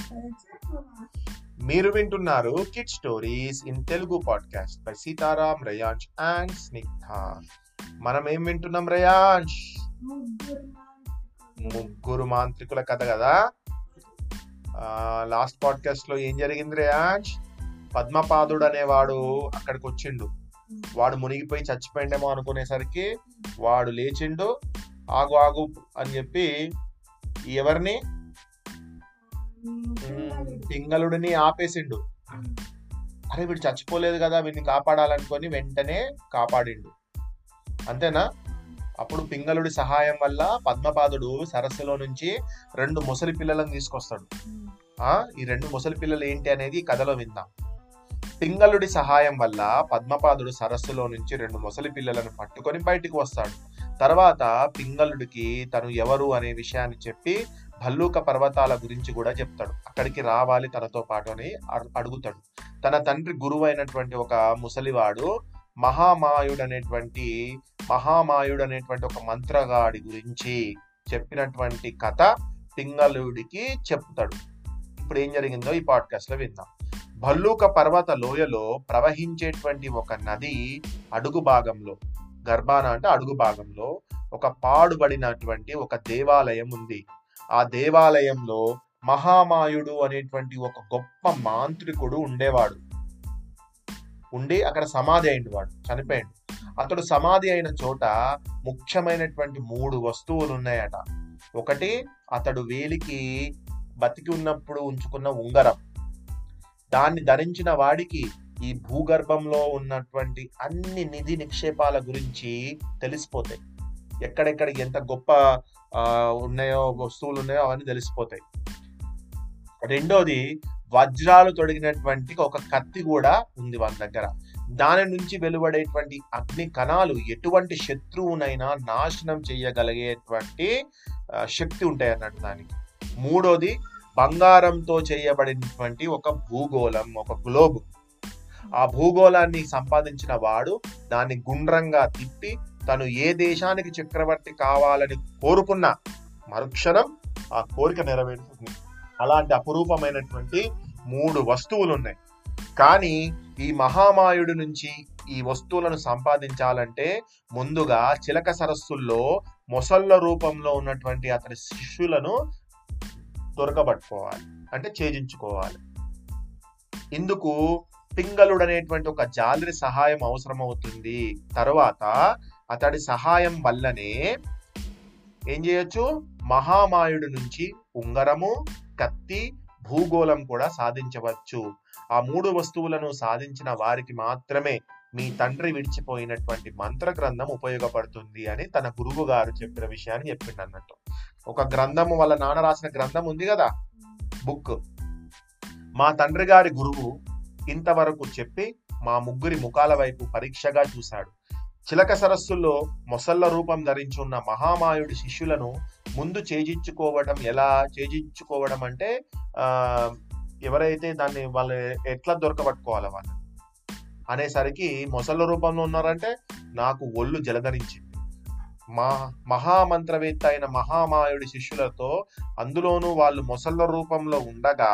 మీరు వింటున్నారు kid stories in Telugu podcast by Seetharam Rayansh and Snigdha మనం ఏం వింటున్నాం రయాంష్ ముగ్గురు మాంత్రికుల కథ కదా లాస్ట్ పాడ్కాస్ట్ లో ఏం జరిగింది రేయాంష్ పద్మపాదుడు అనేవాడు అక్కడికి వచ్చిండు వాడు మునిగిపోయి చచ్చిపోయిండేమో అనుకునేసరికి వాడు లేచిండు ఆగు ఆగు అని చెప్పి ఎవరిని ఉమ్, పింగళుడిని ఆపేసిండు అరే వీడు చచ్చిపోలేదు కదా వీడిని కాపాడాలనుకొని వెంటనే కాపాడిండు అంతేనా అప్పుడు పింగళుడి సహాయం వల్ల పద్మపాదుడు సరస్సులో నుంచి రెండు ముసలి పిల్లలను తీసుకొస్తాడు ఆ ఈ రెండు ముసలి పిల్లలు ఏంటి అనేది ఈ కథలో విందాం పింగళుడి సహాయం వల్ల పద్మపాదుడు సరస్సులో నుంచి రెండు ముసలి పిల్లలను పట్టుకొని బయటికి వస్తాడు తర్వాత పింగళుడికి తను ఎవరు అనే విషయాన్ని చెప్పి భల్లూక పర్వతాల గురించి కూడా చెప్తాడు అక్కడికి రావాలి తనతో పాటు అని అడు- అడుగుతాడు తన తండ్రి గురువు అయినటువంటి ఒక ముసలివాడు మహామాయుడు అనేటువంటి మహామాయుడు అనేటువంటి ఒక మంత్రగాడి గురించి చెప్పినటువంటి కథ పింగళుడికి చెప్తాడు ఇప్పుడు ఏం జరిగిందో ఈ పాడ్కాస్ట్ లో విందాం భల్లూక పర్వత లోయలో ప్రవహించేటువంటి ఒక నది అడుగు భాగంలో గర్భాన అంటే అడుగు భాగంలో ఒక పాడుబడినటువంటి ఒక దేవాలయం ఉంది ఆ దేవాలయంలో మహామాయుడు అనేటువంటి ఒక గొప్ప మాంత్రికుడు ఉండేవాడు ఉండి అక్కడ సమాధి అయింది వాడు చనిపోయాడు అతడు సమాధి అయిన చోట ముఖ్యమైనటువంటి మూడు వస్తువులు ఉన్నాయట ఒకటి అతడు వేలికి బతికి ఉన్నప్పుడు ఉంచుకున్న ఉంగరం దాన్ని ధరించిన వాడికి ఈ భూగర్భంలో ఉన్నటువంటి అన్ని నిధి నిక్షేపాల గురించి తెలిసిపోతాయి ఎక్కడెక్కడ ఎంత గొప్ప ఆ, ఉన్నాయో వస్తువులు ఉన్నాయో అవన్నీ తెలిసిపోతాయి రెండోది వజ్రాలు తొడిగినటువంటి ఒక కత్తి కూడా ఉంది వాళ్ళ దగ్గర దాని నుంచి వెలువడేటువంటి అగ్ని కణాలు ఎటువంటి శత్రువునైనా నాశనం చేయగలిగేటువంటి ఆ, శక్తి ఉంటాయి అన్నట్టు దానికి మూడోది బంగారంతో చేయబడినటువంటి ఒక భూగోళం ఒక గ్లోబ్ ఆ భూగోళాన్ని సంపాదించిన వాడు దాన్ని గుండ్రంగా తిప్పి తను ఏ దేశానికి చక్రవర్తి కావాలని కోరుకున్న మరుక్షణం ఆ కోరిక నెరవేరుతుంది అలాంటి అపురూపమైనటువంటి మూడు వస్తువులు ఉన్నాయి కానీ ఈ మహామాయుడి నుంచి ఈ వస్తువులను సంపాదించాలంటే ముందుగా చిలక సరస్సుల్లో మొసళ్ళ రూపంలో ఉన్నటువంటి అతని శిష్యులను దొరకబట్టుకోవాలి అంటే ఛేదించుకోవాలి ఇందుకు పింగళుడు అనేటువంటి ఒక జాలరి సహాయం అవసరం అవుతుంది తర్వాత అతడి సహాయం వల్లనే ఏం చేయొచ్చు మహామాయుడు నుంచి ఉంగరము కత్తి భూగోళం కూడా సాధించవచ్చు ఆ మూడు వస్తువులను సాధించిన వారికి మాత్రమే మీ తండ్రి విడిచిపోయినటువంటి మంత్ర గ్రంథం ఉపయోగపడుతుంది అని తన గురువు గారు చెప్పిన విషయాన్ని చెప్పిండు అన్నట్టు ఒక గ్రంథము వాళ్ళ నాన్న రాసిన గ్రంథం ఉంది కదా బుక్ మా తండ్రి గారి గురువు ఇంతవరకు చెప్పి మా ముగ్గురి ముఖాల వైపు పరీక్షగా చూశాడు చిలక సరస్సుల్లో మొసళ్ళ రూపం ధరించి ఉన్న మహామాయుడి శిష్యులను ముందు ఛేదించుకోవడం ఎలా ఛేదించుకోవడం అంటే ఆ ఎవరైతే దాన్ని వాళ్ళు ఎట్లా దొరకబట్టుకోవాలి వాళ్ళు అనేసరికి మొసళ్ళ రూపంలో ఉన్నారంటే నాకు ఒళ్ళు జలధరించింది మా మహామంత్రవేత్త అయిన మహామాయుడి శిష్యులతో అందులోనూ వాళ్ళు మొసళ్ళ రూపంలో ఉండగా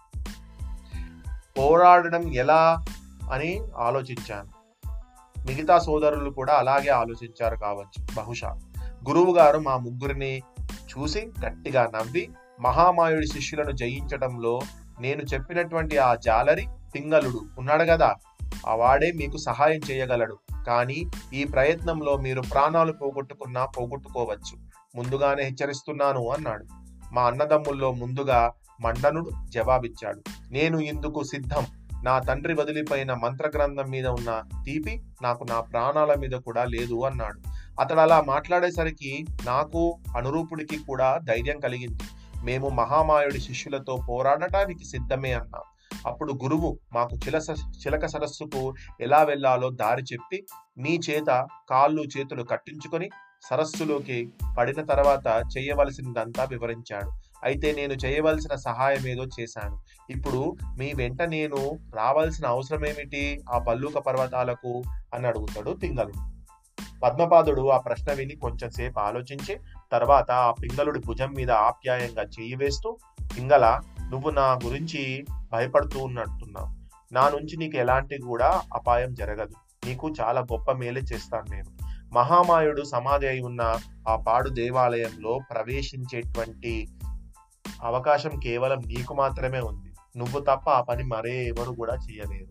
పోరాడడం ఎలా అని ఆలోచించాను మిగతా సోదరులు కూడా అలాగే ఆలోచించారు కావచ్చు బహుశా గురువు గారు మా ముగ్గురిని చూసి గట్టిగా నవ్వి మహామాయుడి శిష్యులను జయించడంలో నేను చెప్పినటువంటి ఆ జాలరి పింగళుడు ఉన్నాడు కదా ఆ వాడే మీకు సహాయం చేయగలడు కానీ ఈ ప్రయత్నంలో మీరు ప్రాణాలు పోగొట్టుకున్నా పోగొట్టుకోవచ్చు ముందుగానే హెచ్చరిస్తున్నాను అన్నాడు మా అన్నదమ్ముల్లో ముందుగా మండనుడు జవాబిచ్చాడు నేను ఇందుకు సిద్ధం నా తండ్రి వదిలిపోయిన మంత్రగ్రంథం మీద ఉన్న తీపి నాకు నా ప్రాణాల మీద కూడా లేదు అన్నాడు అతడు అలా మాట్లాడేసరికి నాకు అనురూపుడికి కూడా ధైర్యం కలిగింది మేము మహామాయుడి శిష్యులతో పోరాడటానికి సిద్ధమే అన్నాం అప్పుడు గురువు మాకు చిలస చిలక సరస్సుకు ఎలా వెళ్ళాలో దారి చెప్పి మీ చేత కాళ్ళు చేతులు కట్టించుకొని సరస్సులోకి పడిన తర్వాత చేయవలసిందంతా వివరించాడు అయితే నేను చేయవలసిన సహాయం ఏదో చేశాను ఇప్పుడు మీ వెంట నేను రావాల్సిన అవసరం ఏమిటి ఆ పల్లూక పర్వతాలకు అని అడుగుతాడు పింగళుడు పద్మపాదుడు ఆ ప్రశ్న విని కొంచెం సేపు ఆలోచించి తర్వాత ఆ పింగళుడి భుజం మీద ఆప్యాయంగా చెయ్యి వేస్తూ పింగళ నువ్వు నా గురించి భయపడుతూ ఉన్నట్టున్నావు నా నుంచి నీకు ఎలాంటి కూడా అపాయం జరగదు నీకు చాలా గొప్ప మేలే చేస్తాను నేను మహామాయుడు సమాధి అయి ఉన్న ఆ పాడు దేవాలయంలో ప్రవేశించేటువంటి అవకాశం కేవలం నీకు మాత్రమే ఉంది నువ్వు తప్ప ఆ పని మరే ఎవరు కూడా చేయలేరు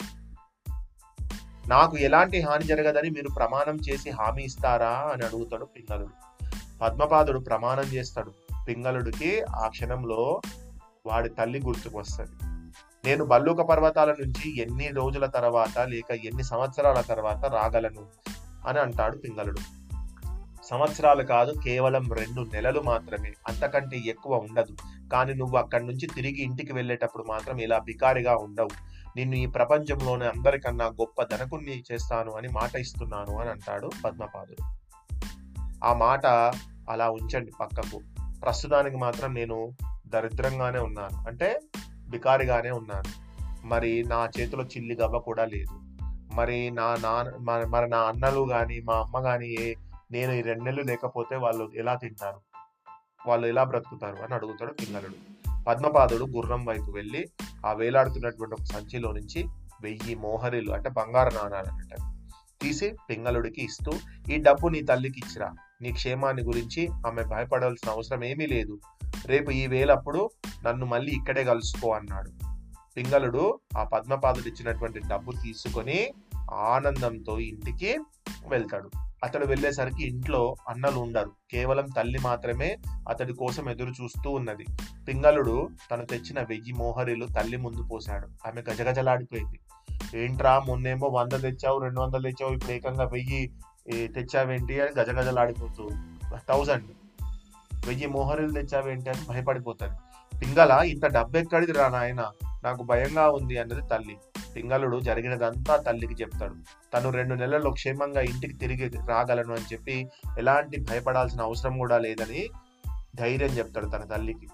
నాకు ఎలాంటి హాని జరగదని మీరు ప్రమాణం చేసి హామీ ఇస్తారా అని అడుగుతాడు పింగళుడు పద్మపాదుడు ప్రమాణం చేస్తాడు పింగళుడికి ఆ క్షణంలో వాడి తల్లి గుర్తుకు వస్తుంది నేను బల్లూక పర్వతాల నుంచి ఎన్ని రోజుల తర్వాత లేక ఎన్ని సంవత్సరాల తర్వాత రాగలను అని అంటాడు పింగళుడు సంవత్సరాలు కాదు కేవలం రెండు నెలలు మాత్రమే అంతకంటే ఎక్కువ ఉండదు కానీ నువ్వు అక్కడి నుంచి తిరిగి ఇంటికి వెళ్ళేటప్పుడు మాత్రం ఇలా బికారిగా ఉండవు నిన్ను ఈ ప్రపంచంలోనే అందరికన్నా గొప్ప ధనకుణ్ణి చేస్తాను అని మాట ఇస్తున్నాను అని అంటాడు పద్మపాదుడు ఆ మాట అలా ఉంచండి పక్కకు ప్రస్తుతానికి మాత్రం నేను దరిద్రంగానే ఉన్నాను అంటే బికారిగానే ఉన్నాను మరి నా చేతిలో చిల్లి గవ్వ కూడా లేదు మరి నా నాన్న మరి- మరి నా అన్నలు కానీ మా అమ్మ కానీ ఏ నేను ఈ రెండు నెలలు లేకపోతే వాళ్ళు ఎలా తింటారు వాళ్ళు ఎలా బ్రతుకుతారు అని అడుగుతాడు పిల్లలుడు పద్మపాదుడు గుర్రం వైపు వెళ్ళి ఆ వేలాడుతున్నటువంటి ఒక సంచిలో నుంచి వెయ్యి మోహరీలు అంటే బంగారు నాణాలు అన్నట్టు తీసి పింగళుడికి ఇస్తూ ఈ డబ్బు నీ తల్లికి ఇచ్చిరా నీ క్షేమాన్ని గురించి ఆమె భయపడాల్సిన అవసరం ఏమీ లేదు రేపు ఈ వేలప్పుడు నన్ను మళ్ళీ ఇక్కడే కలుసుకో అన్నాడు పింగళుడు ఆ పద్మపాదుడు ఇచ్చినటువంటి డబ్బు తీసుకొని ఆనందంతో ఇంటికి వెళ్తాడు అతడు వెళ్ళేసరికి ఇంట్లో అన్నలు ఉండరు కేవలం తల్లి మాత్రమే అతడి కోసం ఎదురు చూస్తూ ఉన్నది పింగళుడు తను తెచ్చిన వెయ్యి మోహరీలు తల్లి ముందు పోశాడు ఆమె గజగజలాడిపోయింది ఏంట్రా మొన్నేమో వంద తెచ్చావు రెండు వందలు తెచ్చావు ఇప్పుడు ఏకంగా వెయ్యి ఏ, తెచ్చావేంటి అని గజగజలాడిపోతూ థౌజండ్ వెయ్యి మోహరీలు తెచ్చావేంటి అని భయపడిపోతాడు పింగళ ఇంత డబ్బు ఎక్కడిది రా నాయన నాకు భయంగా ఉంది అన్నది తల్లి పింగళుడు జరిగినదంతా తల్లికి చెప్తాడు తను రెండు నెలల్లో క్షేమంగా ఇంటికి తిరిగి రాగలను అని చెప్పి ఎలాంటి భయపడాల్సిన అవసరం కూడా లేదని ధైర్యం చెప్తాడు తన తల్లికి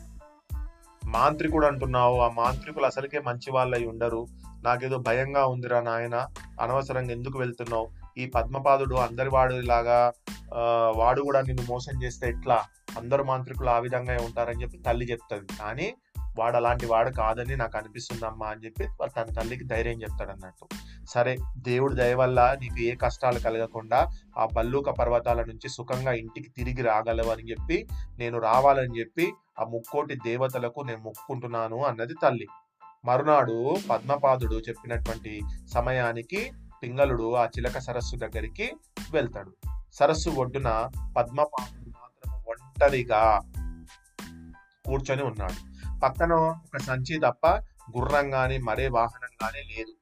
మాంత్రికుడు అంటున్నావు ఆ మాంత్రికులు అసలుకే మంచి వాళ్ళై ఉండరు నాకేదో భయంగా ఉందిరా నాయన అనవసరంగా ఎందుకు వెళ్తున్నావు ఈ పద్మపాదుడు అందరి వాడు లాగా ఆ, వాడు కూడా నిన్ను మోసం చేస్తే ఎట్లా అందరు మాంత్రికులు ఆ విధంగా ఉంటారని చెప్పి తల్లి చెప్తుంది కానీ వాడు అలాంటి వాడు కాదని నాకు అనిపిస్తుందమ్మా అని చెప్పి వాళ్ళ తన తల్లికి ధైర్యం చెప్తాడు అన్నట్టు సరే దేవుడి దయ వల్ల నీకు ఏ కష్టాలు కలగకుండా ఆ బల్లూక పర్వతాల నుంచి సుఖంగా ఇంటికి తిరిగి రాగలవు అని చెప్పి నేను రావాలని చెప్పి ఆ ముక్కోటి దేవతలకు నేను మొక్కుకుంటున్నాను అన్నది తల్లి మరునాడు పద్మపాదుడు చెప్పినటువంటి సమయానికి పింగళుడు ఆ చిలక సరస్సు దగ్గరికి వెళ్తాడు సరస్సు ఒడ్డున పద్మపాదుడు మాత్రం ఒంటరిగా కూర్చొని ఉన్నాడు పక్కన ఒక సంచి తప్ప గుర్రం గాని మరే వాహనం గాని లేదు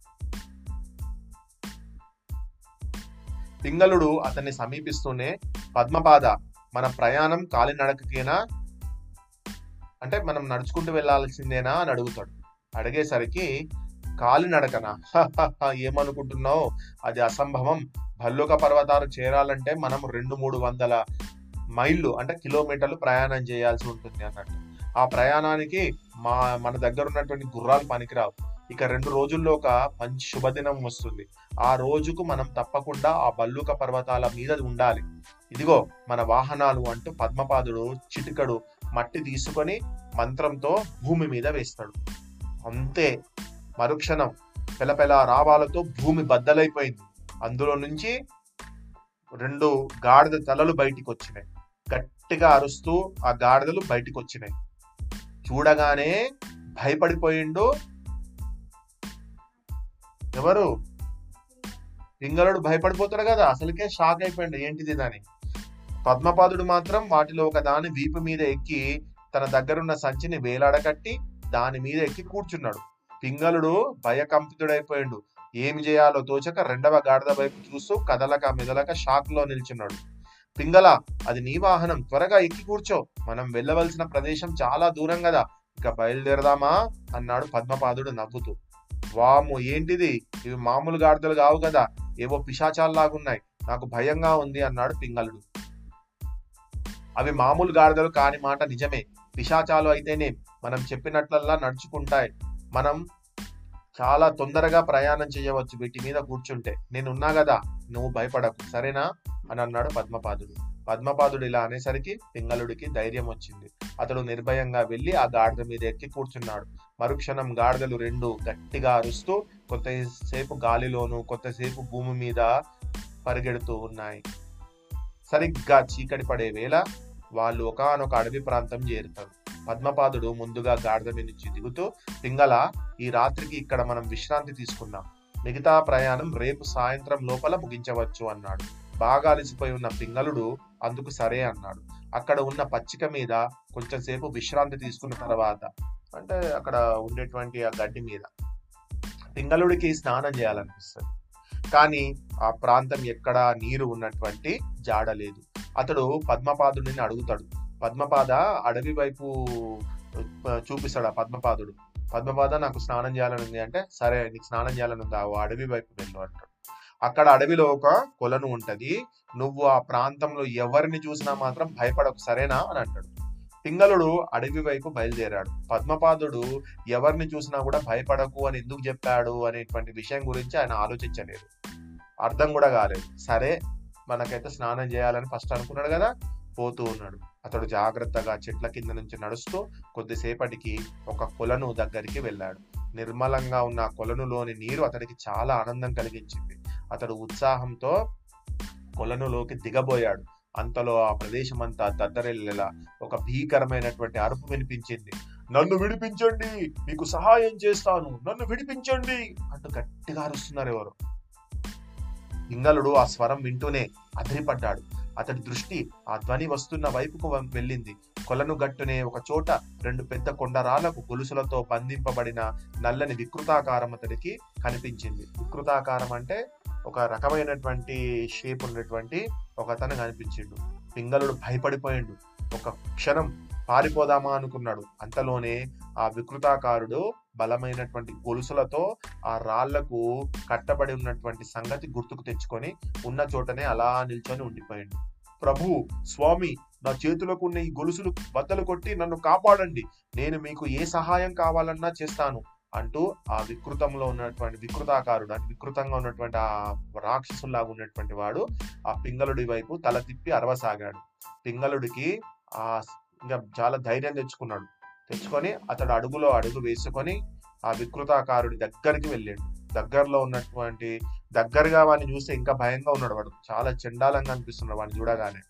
పింగళుడు అతన్ని సమీపిస్తూనే పద్మపాద మన ప్రయాణం కాలినడకకేనా అంటే మనం నడుచుకుంటూ వెళ్ళాల్సిందేనా అని అడుగుతాడు అడిగేసరికి కాలినడకనా ఏమనుకుంటున్నావు అది అసంభవం భల్లుక పర్వతాలు చేరాలంటే మనం రెండు మూడు వందల మైళ్ళు అంటే కిలోమీటర్లు ప్రయాణం చేయాల్సి ఉంటుంది అన్నట్టు ఆ ప్రయాణానికి మా మన దగ్గర ఉన్నటువంటి గుర్రాలు పనికిరావు ఇక రెండు రోజుల్లో ఒక మంచి శుభదినం వస్తుంది ఆ రోజుకు మనం తప్పకుండా ఆ బల్లుక పర్వతాల మీద ఉండాలి ఇదిగో మన వాహనాలు అంటూ పద్మపాదుడు చిటికడు మట్టి తీసుకొని మంత్రంతో భూమి మీద వేస్తాడు అంతే మరుక్షణం పెలపెల రావాలతో భూమి బద్దలైపోయింది అందులో నుంచి రెండు గాడిద తలలు బయటికి వచ్చినాయి గట్టిగా అరుస్తూ ఆ గాడిదలు బయటికి వచ్చినాయి చూడగానే భయపడిపోయిండు ఎవరు పింగళుడు భయపడిపోతాడు కదా అసలుకే షాక్ అయిపోయిండు ఏంటిది దాని పద్మపాదుడు మాత్రం వాటిలో ఒక దాని వీపు మీద ఎక్కి తన దగ్గరున్న సంచిని వేలాడకట్టి దాని మీద ఎక్కి కూర్చున్నాడు పింగళుడు భయకంపితుడైపోయిండు ఏమి చేయాలో తోచక రెండవ గాడిద వైపు చూస్తూ కదలక మెదలక షాక్ లో నిల్చున్నాడు పింగళ అది నీ వాహనం త్వరగా ఎక్కి కూర్చో మనం వెళ్ళవలసిన ప్రదేశం చాలా దూరం కదా ఇక బయలుదేరదామా అన్నాడు పద్మపాదుడు నవ్వుతూ వాము ఏంటిది ఇవి మామూలు గాడిదలు కావు కదా ఏవో పిశాచాల్లాగున్నాయి నాకు భయంగా ఉంది అన్నాడు పింగళుడు అవి మామూలు గాడిదలు కాని మాట నిజమే పిశాచాలు అయితేనే మనం చెప్పినట్లల్లా నడుచుకుంటాయి మనం చాలా తొందరగా ప్రయాణం చేయవచ్చు వీటి మీద కూర్చుంటే నేనున్నా కదా నువ్వు భయపడకు సరేనా అని అన్నాడు పద్మపాదుడు పద్మపాదుడు ఇలా అనేసరికి పింగళుడికి ధైర్యం వచ్చింది అతడు నిర్భయంగా వెళ్లి ఆ గాడిద మీద ఎక్కి కూర్చున్నాడు మరుక్షణం గాడిదలు రెండు గట్టిగా అరుస్తూ కొంతసేపు గాలిలోను కొంతసేపు భూమి మీద పరిగెడుతూ ఉన్నాయి సరిగ్గా చీకటి పడే వేళ వాళ్ళు ఒకానొక అడవి ప్రాంతం చేరుతారు పద్మపాదుడు ముందుగా గాడిద మీద నుంచి దిగుతూ పింగళ ఈ రాత్రికి ఇక్కడ మనం విశ్రాంతి తీసుకుందాం మిగతా ప్రయాణం రేపు సాయంత్రం లోపల ముగించవచ్చు అన్నాడు బాగా అలసిపోయి ఉన్న పింగళుడు అందుకు సరే అన్నాడు అక్కడ ఉన్న పచ్చిక మీద కొంచెంసేపు విశ్రాంతి తీసుకున్న తర్వాత అంటే అక్కడ ఉండేటువంటి ఆ గడ్డి మీద పింగళుడికి స్నానం చేయాలనిపిస్తుంది కానీ ఆ ప్రాంతం ఎక్కడ నీరు ఉన్నటువంటి జాడ లేదు అతడు పద్మపాదుడిని అడుగుతాడు పద్మపాద అడవి వైపు ఆ, చూపిస్తాడు ఆ పద్మపాదుడు పద్మపాద నాకు స్నానం చేయాలని ఉంది అంటే సరే నీకు స్నానం చేయాలని ఉందా ఓ అడవి వైపు వెళ్ళు అంటాడు అక్కడ అడవిలో ఒక కొలను ఉంటది నువ్వు ఆ ప్రాంతంలో ఎవరిని చూసినా మాత్రం భయపడకు సరేనా అని అంటాడు పింగళుడు అడవి వైపు బయలుదేరాడు పద్మపాదుడు ఎవరిని చూసినా కూడా భయపడకు అని ఎందుకు చెప్పాడు అనేటువంటి విషయం గురించి ఆయన ఆలోచించలేదు అర్థం కూడా కాలేదు సరే మనకైతే స్నానం చేయాలని ఫస్ట్ అనుకున్నాడు కదా పోతూ ఉన్నాడు అతడు జాగ్రత్తగా చెట్ల కింద నుంచి నడుస్తూ కొద్దిసేపటికి ఒక కొలను దగ్గరికి వెళ్ళాడు నిర్మలంగా ఉన్న ఆ కొలనులోని నీరు అతడికి చాలా ఆనందం కలిగించింది అతడు ఉత్సాహంతో కొలనులోకి దిగబోయాడు అంతలో ఆ ప్రదేశం అంతా దద్దరెల్లేలా ఒక భీకరమైనటువంటి అరుపు వినిపించింది నన్ను విడిపించండి మీకు సహాయం చేస్తాను నన్ను విడిపించండి అంటూ గట్టిగా అరుస్తున్నారు ఎవరు పింగళుడు ఆ స్వరం వింటూనే అదిరిపడ్డాడు అతడి దృష్టి ఆ ధ్వని వస్తున్న వైపుకు వం- వెళ్ళింది కొలను గట్టునే ఒక చోట రెండు పెద్ద కొండరాలకు గొలుసులతో బంధింపబడిన నల్లని వికృతాకారం అతడికి కనిపించింది వికృతాకారం అంటే ఒక రకమైనటువంటి షేప్ ఉన్నటువంటి ఒక అతను కనిపించిండు పింగళుడు భయపడిపోయిండు ఒక క్షణం పారిపోదామా అనుకున్నాడు అంతలోనే ఆ వికృతాకారుడు బలమైనటువంటి గొలుసులతో ఆ రాళ్లకు కట్టబడి ఉన్నటువంటి సంగతి గుర్తుకు తెచ్చుకొని ఉన్న చోటనే అలా నిల్చొని ఉండిపోయిండు ప్రభు స్వామి నా చేతులకు ఉన్న ఈ గొలుసులు బద్దలు కొట్టి నన్ను కాపాడండి నేను మీకు ఏ సహాయం కావాలన్నా చేస్తాను అంటూ ఆ వికృతంలో ఉన్నటువంటి వికృతాకారుడు అంటే వికృతంగా ఉన్నటువంటి ఆ రాక్షసులాగా ఉన్నటువంటి వాడు ఆ పింగళుడి వైపు తల తిప్పి అరవసాగాడు పింగళుడికి ఆ ఇంకా చాలా ధైర్యం తెచ్చుకున్నాడు తెచ్చుకొని అతడు అడుగులో అడుగు వేసుకొని ఆ వికృతాకారుడి దగ్గరికి వెళ్ళాడు దగ్గరలో ఉన్నటువంటి దగ్గరగా వాడిని చూస్తే ఇంకా భయంగా ఉన్నాడు వాడు చాలా చండాలంగా అనిపిస్తున్నాడు వాడిని చూడగానే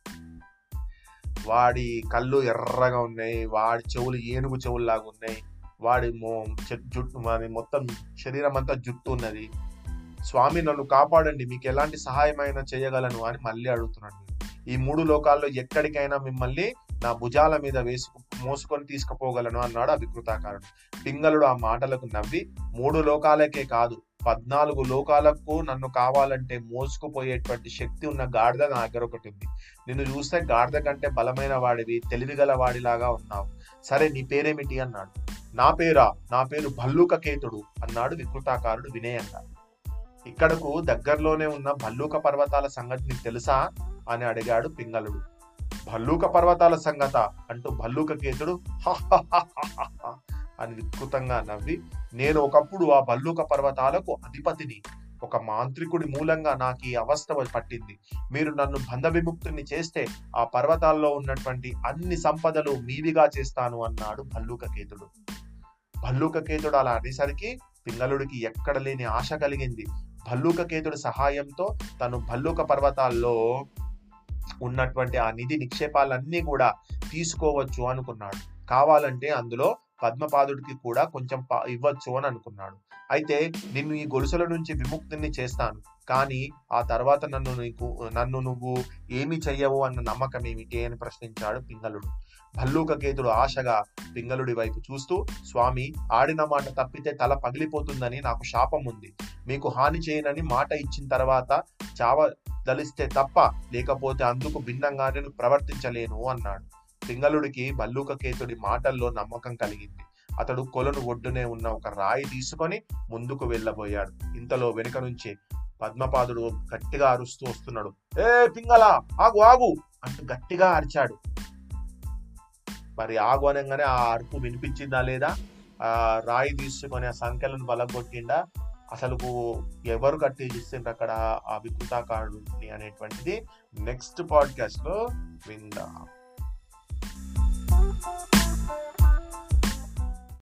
వాడి కళ్ళు ఎర్రగా ఉన్నాయి వాడి చెవులు ఏనుగు చెవుల్లాగా ఉన్నాయి వాడి మో- చె- జుట్టు వాడి మొత్తం శరీరం అంతా జుట్టు ఉన్నది స్వామి నన్ను కాపాడండి మీకు ఎలాంటి సహాయమైనా చేయగలను అని మళ్ళీ అడుగుతున్నాడు ఈ మూడు లోకాల్లో ఎక్కడికైనా మిమ్మల్ని నా భుజాల మీద వేసుకు మోసుకొని తీసుకుపోగలను అన్నాడు ఆ వికృతాకారుడు పింగళుడు ఆ మాటలకు నవ్వి మూడు లోకాలకే కాదు పద్నాలుగు లోకాలకు నన్ను కావాలంటే మోసుకుపోయేటువంటి శక్తి ఉన్న గాడిద నా దగ్గర ఒకటి ఉంది నిన్ను చూస్తే గాడిద కంటే బలమైన వాడివి తెలివిగల వాడిలాగా ఉన్నావు సరే నీ పేరేమిటి అన్నాడు నా పేరా నా పేరు భల్లూక కేతుడు అన్నాడు వికృతాకారుడు వినయంగా ఇక్కడకు దగ్గరలోనే ఉన్న భల్లూక పర్వతాల సంగతి నీకు తెలుసా అని అడిగాడు పింగళుడు భల్లూక పర్వతాల సంగత అంటూ భల్లూక కేతుడు "హహహహహహ" అని వికృతంగా నవ్వి నేను ఒకప్పుడు ఆ భల్లూక పర్వతాలకు అధిపతిని ఒక మాంత్రికుడి మూలంగా నాకు ఈ అవస్థ పట్టింది మీరు నన్ను బంధ విముక్తుని చేస్తే ఆ పర్వతాల్లో ఉన్నటువంటి అన్ని సంపదలు మీవిగా చేస్తాను అన్నాడు భల్లూక కేతుడు భల్లూక కేతుడు అలా అనేసరికి పింగళుడికి ఎక్కడ లేని ఆశ కలిగింది భల్లూక కేతుడి సహాయంతో తను భల్లూక పర్వతాల్లో ఉన్నటువంటి ఆ నిధి నిక్షేపాలన్నీ కూడా తీసుకోవచ్చు అనుకున్నాడు కావాలంటే అందులో పద్మపాదుడికి కూడా కొంచెం పా- ఇవ్వచ్చు అని అనుకున్నాడు అయితే నిన్ను ఈ గొలుసుల నుంచి విముక్తిని చేస్తాను కానీ ఆ తర్వాత నన్ను నీకు నన్ను నువ్వు ఏమి చెయ్యవు అన్న నమ్మకం ఏమిటి అని ప్రశ్నించాడు పింగళుడు భల్లూక కేతుడు ఆశగా పింగళుడి వైపు చూస్తూ స్వామి ఆడిన మాట తప్పితే తల పగిలిపోతుందని నాకు శాపం ఉంది మీకు హాని చేయనని మాట ఇచ్చిన తర్వాత చావ దలిస్తే తప్ప లేకపోతే అందుకు భిన్నంగా నేను ప్రవర్తించలేను అన్నాడు పింగళుడికి భల్లూక కేతుడి మాటల్లో నమ్మకం కలిగింది అతడు కొలను ఒడ్డునే ఉన్న ఒక రాయి తీసుకొని ముందుకు వెళ్ళబోయాడు ఇంతలో వెనుక నుంచి పద్మపాదుడు గట్టిగా అరుస్తూ వస్తున్నాడు ఏ పింగళ ఆగు ఆగు అంటూ గట్టిగా అరిచాడు మరి ఆగు అనగానే ఆ అరుపు వినిపించిందా లేదా ఆ రాయి తీసుకొని ఆ సంఖ్యలను బలగొట్టిండా అసలు ఎవరు కట్టిస్తుండ్రు అక్కడ ఆ వికృతాకారుడిని అనేటువంటిది నెక్స్ట్ పాడ్కాస్ట్ లో విందాం